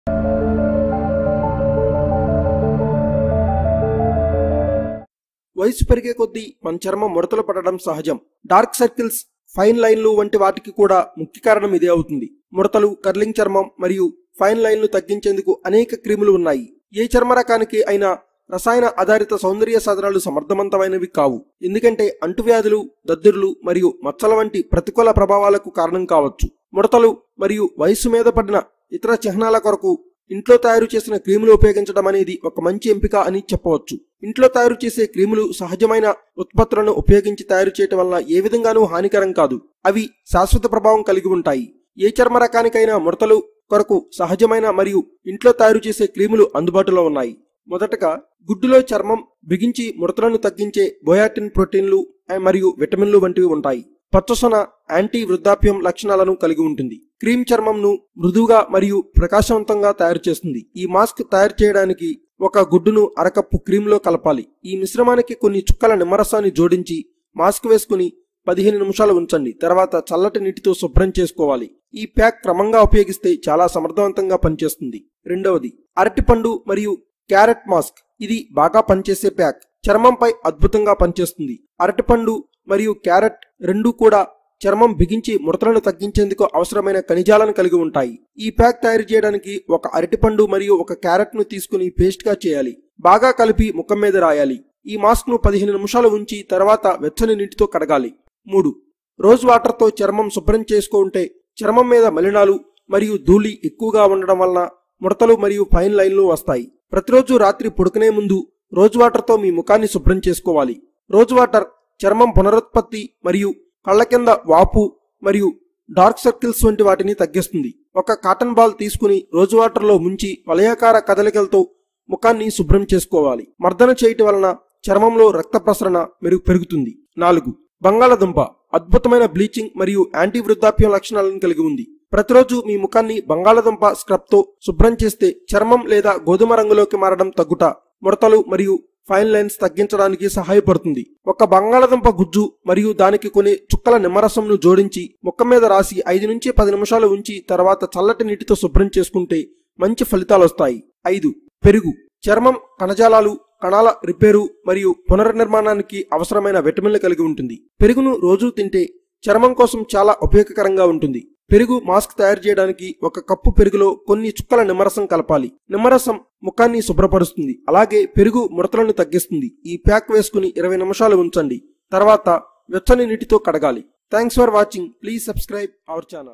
వయసు పెరిగే కొద్దీ మన చర్మం ముడతలు పడడం సహజం డార్క్ సర్కిల్స్ ఫైన్ లైన్లు వంటి వాటికి కూడా ముఖ్య కారణం ఇదే అవుతుంది ముడతలు కర్లింగ్ చర్మం మరియు ఫైన్ లైన్లు తగ్గించేందుకు అనేక క్రీములు ఉన్నాయి ఏ చర్మ రకానికి అయినా రసాయన ఆధారిత సౌందర్య సాధనాలు సమర్థవంతమైనవి కావు ఎందుకంటే అంటువ్యాధులు దద్దుర్లు మరియు మచ్చల వంటి ప్రతికూల ప్రభావాలకు కారణం కావచ్చు ముడతలు మరియు వయస్సు మీద పడిన ఇతర చిహ్నాల కొరకు ఇంట్లో తయారు చేసిన క్రీములు ఉపయోగించడం అనేది ఒక మంచి ఎంపిక అని చెప్పవచ్చు ఇంట్లో తయారు చేసే క్రీములు సహజమైన ఉత్పత్తులను ఉపయోగించి తయారు చేయటం వల్ల ఏ విధంగానూ హానికరం కాదు అవి శాశ్వత ప్రభావం కలిగి ఉంటాయి ఏ చర్మ రకానికైనా ముడతలు కొరకు సహజమైన మరియు ఇంట్లో తయారు చేసే క్రీములు అందుబాటులో ఉన్నాయి మొదటగా గుడ్డులో చర్మం బిగించి ముడతలను తగ్గించే బొయాటిన్ ప్రోటీన్లు మరియు విటమిన్లు వంటివి ఉంటాయి పచ్చసొన యాంటీ వృద్ధాప్యం లక్షణాలను కలిగి ఉంటుంది క్రీమ్ చర్మంను మృదువుగా మరియు ప్రకాశవంతంగా తయారు చేస్తుంది ఈ మాస్క్ తయారు చేయడానికి ఒక గుడ్డును అరకప్పు క్రీమ్లో కలపాలి ఈ మిశ్రమానికి కొన్ని చుక్కల నిమ్మరసాన్ని జోడించి మాస్క్ వేసుకుని పదిహేను నిమిషాలు ఉంచండి తర్వాత చల్లటి నీటితో శుభ్రం చేసుకోవాలి ఈ ప్యాక్ క్రమంగా ఉపయోగిస్తే చాలా సమర్థవంతంగా పనిచేస్తుంది రెండవది అరటిపండు మరియు క్యారెట్ మాస్క్ ఇది బాగా పనిచేసే ప్యాక్ చర్మంపై అద్భుతంగా పనిచేస్తుంది అరటిపండు మరియు క్యారెట్ రెండూ కూడా చర్మం బిగించి ముడతలను తగ్గించేందుకు అవసరమైన ఖనిజాలను కలిగి ఉంటాయి ఈ ప్యాక్ తయారు చేయడానికి ఒక అరటిపండు మరియు ఒక క్యారెట్ ను తీసుకుని పేస్ట్ గా చేయాలి బాగా కలిపి ముఖం మీద రాయాలి ఈ మాస్క్ ను పదిహేను నిమిషాలు ఉంచి తర్వాత వెచ్చని నీటితో కడగాలి మూడు రోజ్ వాటర్ తో చర్మం శుభ్రం చేసుకుంటే చర్మం మీద మలినాలు మరియు ధూళి ఎక్కువగా ఉండడం వలన ముడతలు మరియు ఫైన్ లైన్లు వస్తాయి ప్రతిరోజు రాత్రి పడుకునే ముందు రోజ్ వాటర్ తో మీ ముఖాన్ని శుభ్రం చేసుకోవాలి రోజ్ వాటర్ చర్మం పునరుత్పత్తి మరియు కళ్ళ కింద వాపు మరియు డార్క్ సర్కిల్స్ వంటి వాటిని తగ్గిస్తుంది ఒక కాటన్ బాల్ తీసుకుని రోజు వాటర్లో ముంచి వలయాకార కదలికలతో ముఖాన్ని శుభ్రం చేసుకోవాలి మర్దన చేయటం వలన చర్మంలో రక్త ప్రసరణ మెరుగు పెరుగుతుంది నాలుగు బంగాళదుంప అద్భుతమైన బ్లీచింగ్ మరియు యాంటీ వృద్ధాప్యం లక్షణాలను కలిగి ఉంది ప్రతిరోజు మీ ముఖాన్ని బంగాళదుంప స్క్రబ్ తో శుభ్రం చేస్తే చర్మం లేదా గోధుమ రంగులోకి మారడం తగ్గుట ముడతలు మరియు ఫైన్ లైన్స్ తగ్గించడానికి సహాయపడుతుంది ఒక బంగాళదుంప గుజ్జు మరియు దానికి కొన్ని చుక్కల నిమ్మరసంను జోడించి ముఖం మీద రాసి ఐదు నుంచి పది నిమిషాలు ఉంచి తర్వాత చల్లటి నీటితో శుభ్రం చేసుకుంటే మంచి ఫలితాలు వస్తాయి ఐదు పెరుగు చర్మం కణజాలాలు కణాల రిపేరు మరియు పునర్నిర్మాణానికి అవసరమైన విటమిన్లు కలిగి ఉంటుంది పెరుగును రోజూ తింటే చర్మం కోసం చాలా ఉపయోగకరంగా ఉంటుంది పెరుగు మాస్క్ తయారు చేయడానికి ఒక కప్పు పెరుగులో కొన్ని చుక్కల నిమ్మరసం కలపాలి నిమ్మరసం ముఖాన్ని శుభ్రపరుస్తుంది అలాగే పెరుగు ముడతలను తగ్గిస్తుంది ఈ ప్యాక్ వేసుకుని ఇరవై నిమిషాలు ఉంచండి తర్వాత వెచ్చని నీటితో కడగాలి thanks for watching please subscribe our channel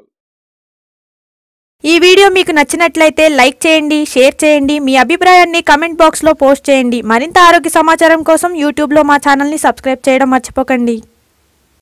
ఈ వీడియో మీకు నచ్చినట్లయితే లైక్ చేయండి షేర్ చేయండి మీ అభిప్రాయాన్ని కమెంట్ బాక్స్లో పోస్ట్ చేయండి మరింత ఆరోగ్య సమాచారం కోసం యూట్యూబ్లో మా ఛానల్ని సబ్స్క్రైబ్ చేయడం మర్చిపోకండి